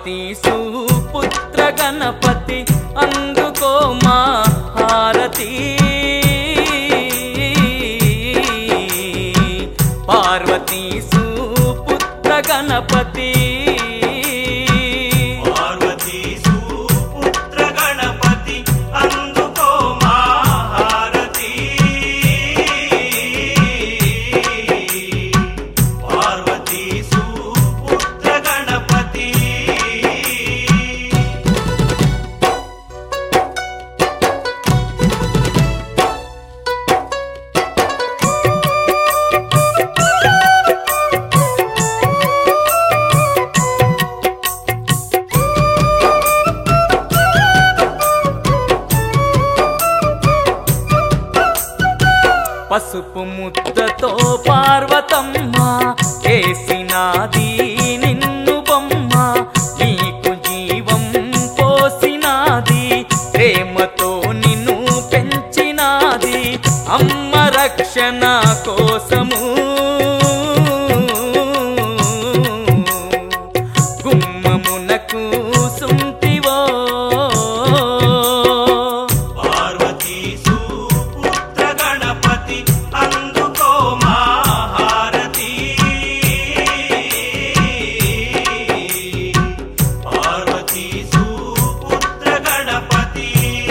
పార్వతీ సుపుత్ర గణపతి అందుకో మా హారతి పార్వతీ సుపుత్ర గణపతి పార్వతీ సుపుత్ర గణపతి అందుకో మా హారతి పార్వతీ సుపుత్ర గణపతి పసుపు ముద్దతో పార్వతమ్మ చేసినాది నిన్ను బొమ్మ నీకు జీవం పోసినాది ప్రేమతో నిన్ను పెంచినాది అమ్మ రక్షణ కోసము గుమ్మమునకు సుంటివో పార్వతీ సుపుత్ర గణపతి అందుకో మా హారతి పార్వతీ సుపుత్ర గణపతి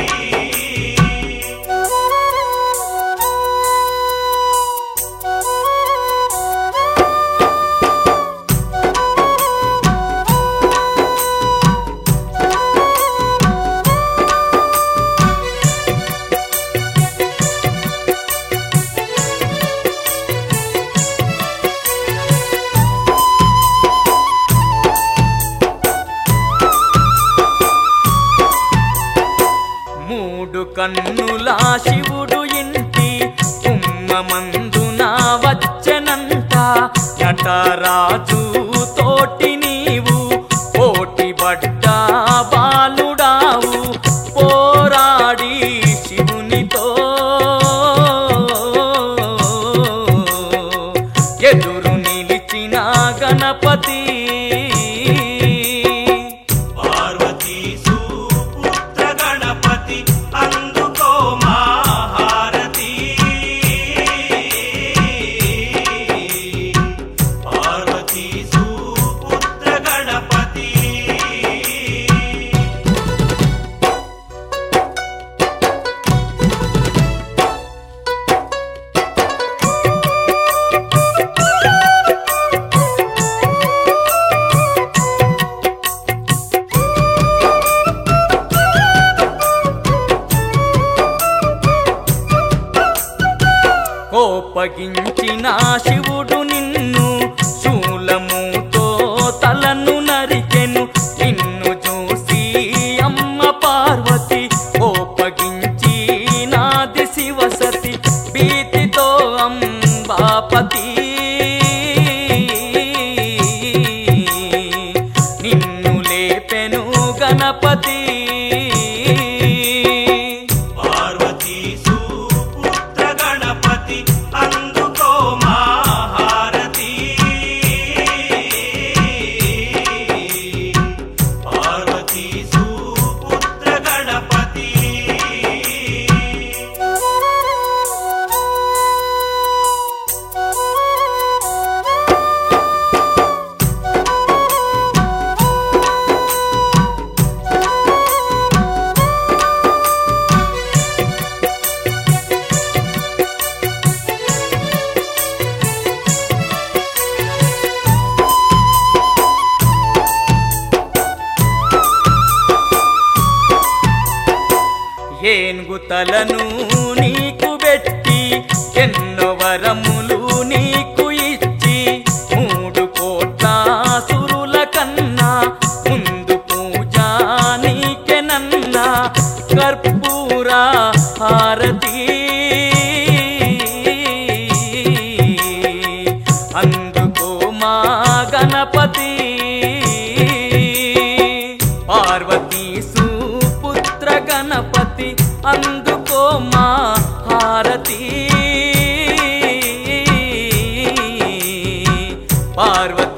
మూడు కన్నుల శివుడు ఇంటి కుమ్మమందున వచ్చనంట నటరాజు తోటి నీవు పోటీ పడ్డ బాలుడావు పోరాడి శివునితో ఎదురు నిలిచిన గణపతి పార్వతీ సుపుత్ర గణపతి అందుకో మా హారతి పార్వతీ సుపుత్ర గణపతి కోపగించిన శివుడు నిన్ను శూలముతో తలను నరికెను నిన్ను చూసి అమ్మ పార్వతి కోపగించి నాది శివసతి భీతితో అంబాపతి నిన్ను లేపెను గణపతి పార్వతీ సుపుత్ర గణపతి అందుకో మా హారతి పార్వతీ సుపుత్ర గణపతి ఏనుగు తలను నీకు పెట్టి ఎన్నో వరములు నీకు ఇచ్చి మూడు కోట్ల సురుల కన్నా ముందు పూజ నీకెనన్నా కర్పూర హారతి అందుకో మా గణపతి పార్వతీ సుపుత్ర గణపతి అందుకో మా హారతి పార్వతీ